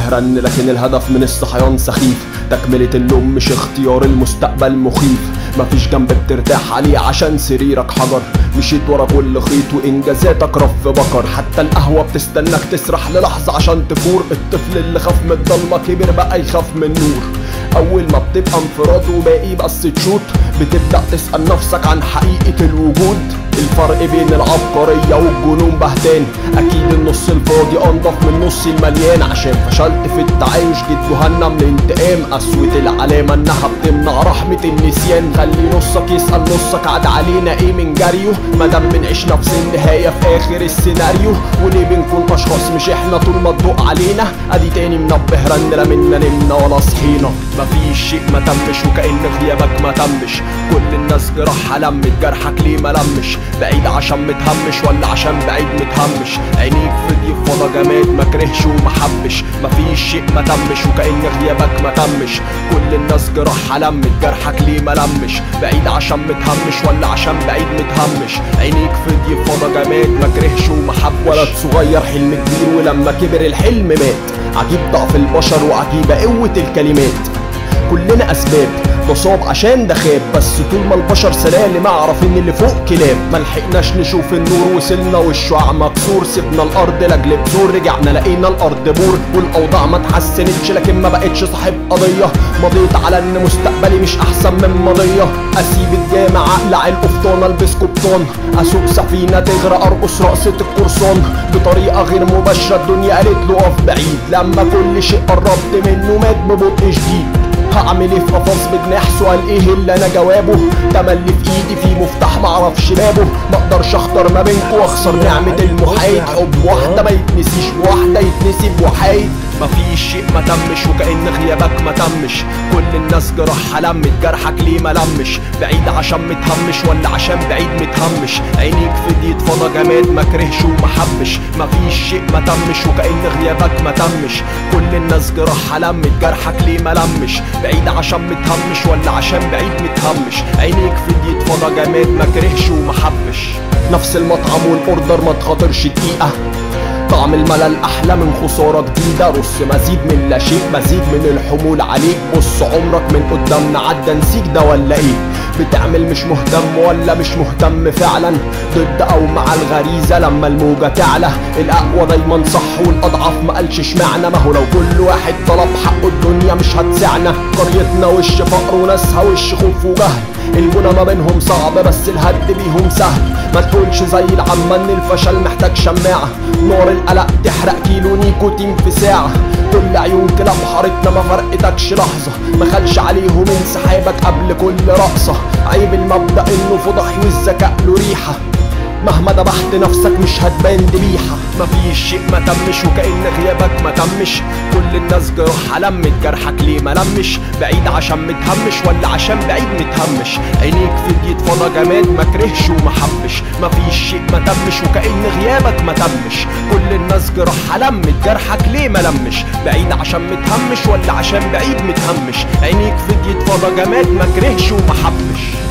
منبه رن لكن الهدف من الصحيان سخيف تكملة النوم مش اختيار المستقبل مخيف مفيش جنب بترتاح عليه عشان سريرك حجر مشيت ورا كل خيط وانجازاتك رف بكر حتى القهوة بتستناك تسرح للحظة عشان تفور الطفل اللي خاف من الضلمة كبر بقى يخاف من النور اول ما بتبقى انفراد وباقي بس تشوت بتبدأ تسأل نفسك عن حقيقة الوجود الفرق بين العبقرية والجنون بهتان أكيد النص الفاضي أنضف من النص المليان عشان فشلت في التعايش جيت جهنم الانتقام قسوة العلامة إنها بتمنع رحمة النسيان خلي نصك يسأل نصك عاد علينا إيه من جريه مادام بنعيش نفس النهاية في آخر السيناريو وليه بنكون أشخاص مش إحنا طول ما تدق علينا أدي تاني منبه رن لا منا نمنا ولا صحينا مفيش شيء ما تمش وكأن غيابك ما تمش كل الناس جراحها لمت جرحك ليه ما لمش بعيد عشان متهمش ولا عشان بعيد متهمش عينيك في دي فضا جماد ما كرهش وما حبش مفيش شيء ما تمش وكأن غيابك ما تمش كل الناس جراحها لمت جرحك ليه ما لمش بعيد عشان متهمش ولا عشان بعيد متهمش عينيك في دي فضا جماد ما كرهش وما حبش ولد صغير حلم كبير ولما كبر الحلم مات عجيب ضعف البشر وعجيبة قوة الكلمات كلنا اسباب نصاب عشان ده خاب بس طول ما البشر سلالم اعرف ان اللي فوق كلاب ملحقناش نشوف النور وصلنا والشعاع مكسور سيبنا الارض لاجل بذور رجعنا لقينا الارض بور والاوضاع ما اتحسنتش لكن ما بقتش صاحب قضيه مضيت على ان مستقبلي مش احسن من ماضيه اسيب الجامع اقلع القفطان البس قبطان اسوق سفينه تغرق ارقص رقصه القرصان بطريقه غير مباشره الدنيا قالت له اقف بعيد لما كل شيء قربت منه مات ببطء شديد هعمل ايه في قفص بجناح سؤال ايه اللي انا جوابه تملي في ايدي في مفتاح معرفش بابه مقدرش اختار ما بينكوا واخسر نعمة المحايد حب واحدة ما يتنسيش بواحدة يتنسي بوحايد مفيش شيء ما تمش وكأن غيابك ما تمش كل الناس جراحها لمت جرحك ليه ما لمش بعيد عشان متهمش ولا عشان بعيد متهمش عينيك في دي فضا جماد ما كرهش وما حبش مفيش شيء ما تمش وكأن غيابك ما تمش كل الناس جراحها لمت جرحك ليه ما لمش بعيد عشان متهمش ولا عشان بعيد متهمش عينيك في دي فضا جماد ما كرهش وما حبش نفس المطعم والاوردر ما تخاطرش دقيقة طعم الملل احلى من خساره جديده رص مزيد من لا شيء مزيد من الحمول عليك بص عمرك من قدامنا عدى نسيك ده ولا ايه بتعمل مش مهتم ولا مش مهتم فعلا ضد او مع الغريزه لما الموجه تعلى الاقوى دايما صح والاضعف ما قالش اشمعنى ما هو لو كل واحد طلب حقه الدنيا مش هتسعنا قريتنا وش فقر وناسها وش خوف وجهل البنى ما بينهم صعب بس الهد بيهم سهل ما تقولش زي العامة ان الفشل محتاج شماعة نار القلق تحرق كيلو نيكوتين في ساعة كل عيون كلاب حارتنا ما فرقتكش لحظة ما خلش عليهم انسحابك قبل كل رقصة عيب المبدأ انه فضحي والذكاء له ريحة مهما ذبحت نفسك مش هتبان ذبيحة مفيش شيء ما تمش وكأن غيابك ما تمش كل الناس جروحها لمت جرحك ليه ما لمش بعيد عشان متهمش ولا عشان بعيد متهمش عينيك في ايد فضا جماد ما كرهش وما حبش مفيش شيء ما تمش وكأن غيابك ما تمش كل الناس جروحها لمت جرحك ليه ما لمش بعيد عشان متهمش ولا عشان بعيد متهمش عينيك في ايد فضا جماد ما كرهش وما حبش